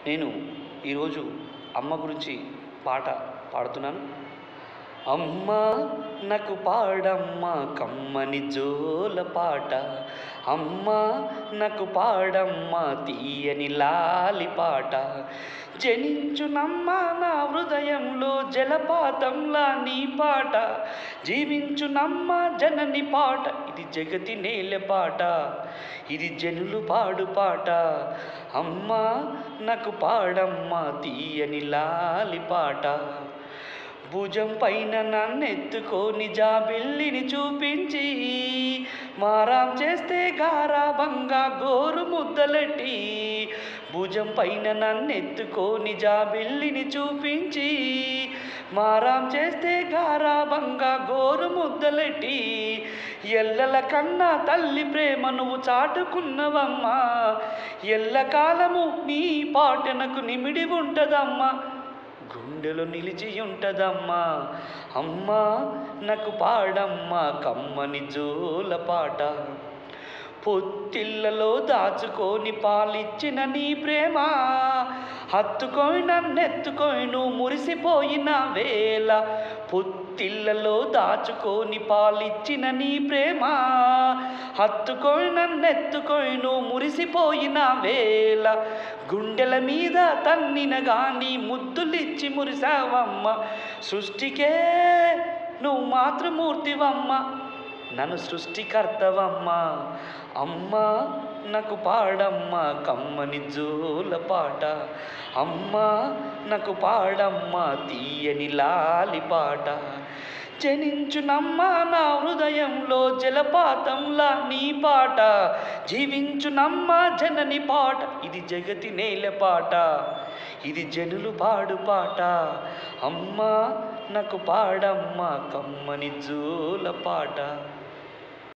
నేను ఈరోజు అమ్మ గురించి పాట పాడుతున్నాను అమ్మ నాకు పాడమ్మ కమ్మని జోల పాట అమ్మ నాకు పాడమ్మ తీయని లాలి పాట జనించునమ్మ నా హృదయంలో జలపాతంలా నీ పాట జీవించునమ్మ జనని పాట ఇది జగతి నేల పాట ఇది జనులు పాడు పాట అమ్మ నాకు పాడమ్మ తీయని లాలి పాట భుజం పైన నన్నెత్తుకొని జాబిల్లిని చూపించి మారాం చేస్తే గారాబంగా గోరు ముద్దలెట్టి భుజం పైన నన్నెత్తుకొని జాబిల్లిని చూపించి మారాం చేస్తే గారాబంగా గోరు ముద్దలెట్టి ఎల్లల కన్నా తల్లి ప్రేమ నువ్వు చాటుకున్నవమ్మా ఎల్లకాలము నీ పాటనకు నిమిడి ఉంటదమ్మా గుండెలో నిలిచి ఉంటదమ్మా అమ్మా నాకు పాడమ్మా కమ్మని జోల పాట పొత్తిళ్ళలో దాచుకొని పాలిచ్చిన నీ ప్రేమ హత్తుకొని నన్నెత్తుకొని నువ్వు మురిసిపోయిన వేళ పొత్తిళ్ళలో దాచుకొని పాలిచ్చిన నీ ప్రేమ హత్తుకొని నన్నెత్తుకొని నువ్వు మురిసిపోయిన వేళ గుండెల మీద తన్నిన గాని ముద్దులిచ్చి మురిసావమ్మ సృష్టికే నువ్వు మాతృమూర్తివమ్మ నన్ను సృష్టికర్తవమ్మ అమ్మ నాకు పాడమ్మ కమ్మని జోల పాట అమ్మ నాకు పాడమ్మ తీయని లాలి పాట జనించునమ్మ నా హృదయంలో జలపాతంలా నీ పాట జీవించునమ్మ జనని పాట ఇది జగతి నేల పాట ఇది జనులు పాడు పాట అమ్మ నాకు పాడమ్మ కమ్మని జోల పాట